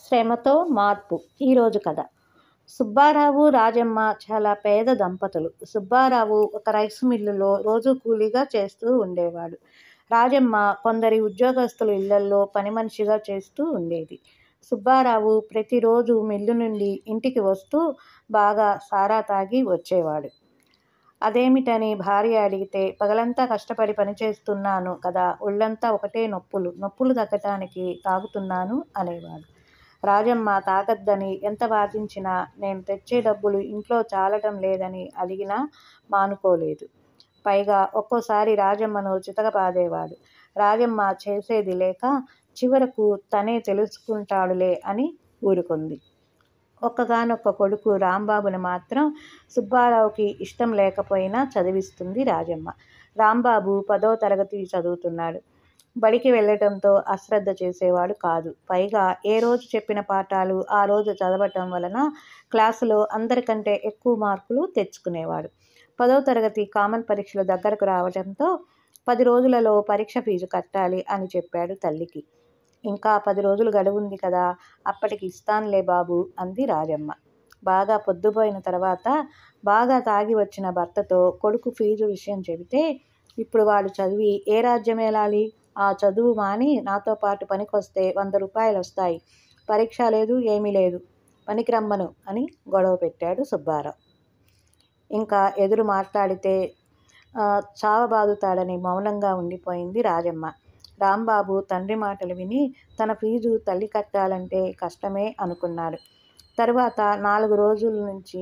శ్రమతో మార్పు ఈరోజు కథ సుబ్బారావు రాజమ్మ చాలా పేద దంపతులు సుబ్బారావు ఒక రైస్ మిల్లులో రోజు కూలీగా చేస్తూ ఉండేవాడు రాజమ్మ కొందరి ఉద్యోగస్తుల ఇళ్లల్లో పని మనిషిగా చేస్తూ ఉండేది సుబ్బారావు ప్రతిరోజు మిల్లు నుండి ఇంటికి వస్తూ బాగా సారా తాగి వచ్చేవాడు అదేమిటని భార్య అడిగితే పగలంతా కష్టపడి పనిచేస్తున్నాను కదా ఒళ్ళంతా ఒకటే నొప్పులు నొప్పులు తగ్గటానికి తాగుతున్నాను అనేవాడు రాజమ్మ తాగద్దని ఎంత వాదించినా నేను తెచ్చే డబ్బులు ఇంట్లో చాలటం లేదని అడిగినా మానుకోలేదు పైగా ఒక్కోసారి రాజమ్మను చితకపాదేవాడు రాజమ్మ చేసేది లేక చివరకు తనే తెలుసుకుంటాడులే అని ఊరుకుంది ఒక్కగానొక్క కొడుకు రాంబాబుని మాత్రం సుబ్బారావుకి ఇష్టం లేకపోయినా చదివిస్తుంది రాజమ్మ రాంబాబు పదో తరగతి చదువుతున్నాడు బడికి వెళ్ళటంతో అశ్రద్ధ చేసేవాడు కాదు పైగా ఏ రోజు చెప్పిన పాఠాలు ఆ రోజు చదవటం వలన క్లాసులో అందరికంటే ఎక్కువ మార్కులు తెచ్చుకునేవాడు పదో తరగతి కామన్ పరీక్షలు దగ్గరకు రావడంతో పది రోజులలో పరీక్ష ఫీజు కట్టాలి అని చెప్పాడు తల్లికి ఇంకా పది రోజులు గడువుంది కదా అప్పటికి ఇస్తానులే బాబు అంది రాజమ్మ బాగా పొద్దుపోయిన తర్వాత బాగా తాగి వచ్చిన భర్తతో కొడుకు ఫీజు విషయం చెబితే ఇప్పుడు వాడు చదివి ఏ రాజ్యం వెళ్ళాలి ఆ చదువు మాని నాతో పాటు పనికొస్తే వంద రూపాయలు వస్తాయి పరీక్ష లేదు ఏమీ లేదు పనికి రమ్మను అని గొడవ పెట్టాడు సుబ్బారావు ఇంకా ఎదురు మాట్లాడితే చావబాదుతాడని మౌనంగా ఉండిపోయింది రాజమ్మ రాంబాబు తండ్రి మాటలు విని తన ఫీజు తల్లి కట్టాలంటే కష్టమే అనుకున్నాడు తరువాత నాలుగు రోజుల నుంచి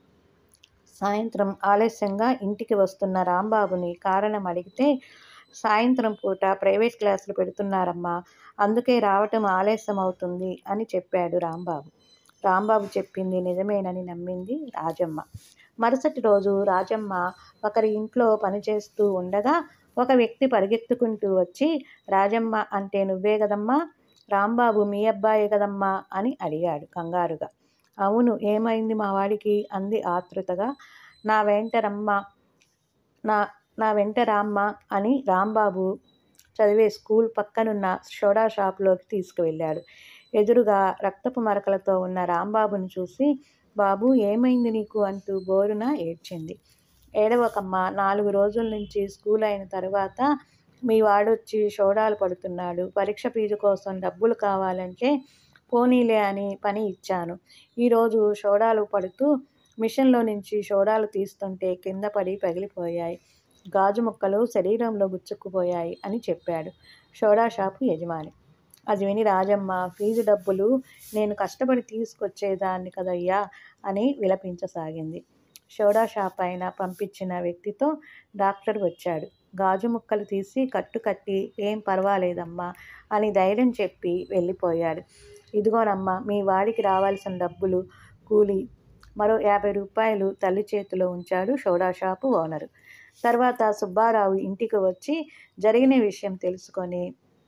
సాయంత్రం ఆలస్యంగా ఇంటికి వస్తున్న రాంబాబుని కారణం అడిగితే సాయంత్రం పూట ప్రైవేట్ క్లాసులు పెడుతున్నారమ్మా అందుకే రావటం ఆలస్యం అవుతుంది అని చెప్పాడు రాంబాబు రాంబాబు చెప్పింది నిజమేనని నమ్మింది రాజమ్మ మరుసటి రోజు రాజమ్మ ఒకరి ఇంట్లో పనిచేస్తూ ఉండగా ఒక వ్యక్తి పరిగెత్తుకుంటూ వచ్చి రాజమ్మ అంటే నువ్వే కదమ్మా రాంబాబు మీ అబ్బాయే కదమ్మా అని అడిగాడు కంగారుగా అవును ఏమైంది మా వాడికి అంది ఆతృతగా నా వెంట రమ్మ నా నా వెంట రామ్మ అని రాంబాబు చదివే స్కూల్ పక్కనున్న సోడా షాప్లోకి తీసుకువెళ్ళాడు ఎదురుగా రక్తపు మరకలతో ఉన్న రాంబాబుని చూసి బాబు ఏమైంది నీకు అంటూ బోరున ఏడ్చింది ఏడవకమ్మ నాలుగు రోజుల నుంచి స్కూల్ అయిన తర్వాత మీ వాడొచ్చి షోడాలు పడుతున్నాడు పరీక్ష ఫీజు కోసం డబ్బులు కావాలంటే పోనీలే అని పని ఇచ్చాను ఈరోజు షోడాలు పడుతూ మిషన్లో నుంచి షోడాలు తీస్తుంటే కింద పడి పగిలిపోయాయి గాజు ముక్కలు శరీరంలో గుచ్చుకుపోయాయి అని చెప్పాడు షోడా షాపు యజమాని అది విని రాజమ్మ ఫీజు డబ్బులు నేను కష్టపడి తీసుకొచ్చేదాన్ని కదయ్యా అని విలపించసాగింది షోడా షాప్ అయిన పంపించిన వ్యక్తితో డాక్టర్ వచ్చాడు గాజు ముక్కలు తీసి కట్టు కట్టి ఏం పర్వాలేదమ్మా అని ధైర్యం చెప్పి వెళ్ళిపోయాడు ఇదిగోనమ్మా మీ వాడికి రావాల్సిన డబ్బులు కూలి మరో యాభై రూపాయలు తల్లి చేతిలో ఉంచాడు షోడా షాపు ఓనరు తర్వాత సుబ్బారావు ఇంటికి వచ్చి జరిగిన విషయం తెలుసుకొని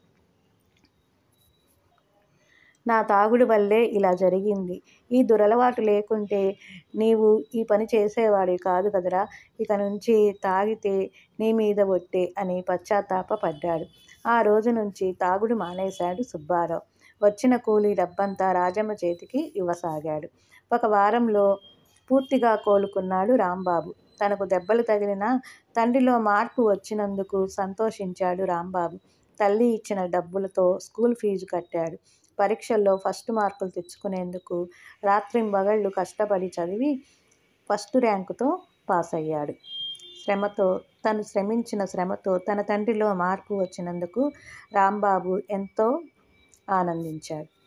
నా తాగుడు వల్లే ఇలా జరిగింది ఈ దురలవాటు లేకుంటే నీవు ఈ పని చేసేవాడి కాదు కదరా ఇక నుంచి తాగితే నీ మీద ఒట్టే అని పశ్చాత్తాపడ్డాడు ఆ రోజు నుంచి తాగుడు మానేశాడు సుబ్బారావు వచ్చిన కూలీ డబ్బంతా రాజమ్మ చేతికి ఇవ్వసాగాడు ఒక వారంలో పూర్తిగా కోలుకున్నాడు రాంబాబు తనకు దెబ్బలు తగిలిన తండ్రిలో మార్పు వచ్చినందుకు సంతోషించాడు రాంబాబు తల్లి ఇచ్చిన డబ్బులతో స్కూల్ ఫీజు కట్టాడు పరీక్షల్లో ఫస్ట్ మార్కులు తెచ్చుకునేందుకు రాత్రింబగళ్ళు కష్టపడి చదివి ఫస్ట్ ర్యాంకుతో పాస్ అయ్యాడు శ్రమతో తను శ్రమించిన శ్రమతో తన తండ్రిలో మార్పు వచ్చినందుకు రాంబాబు ఎంతో ఆనందించాడు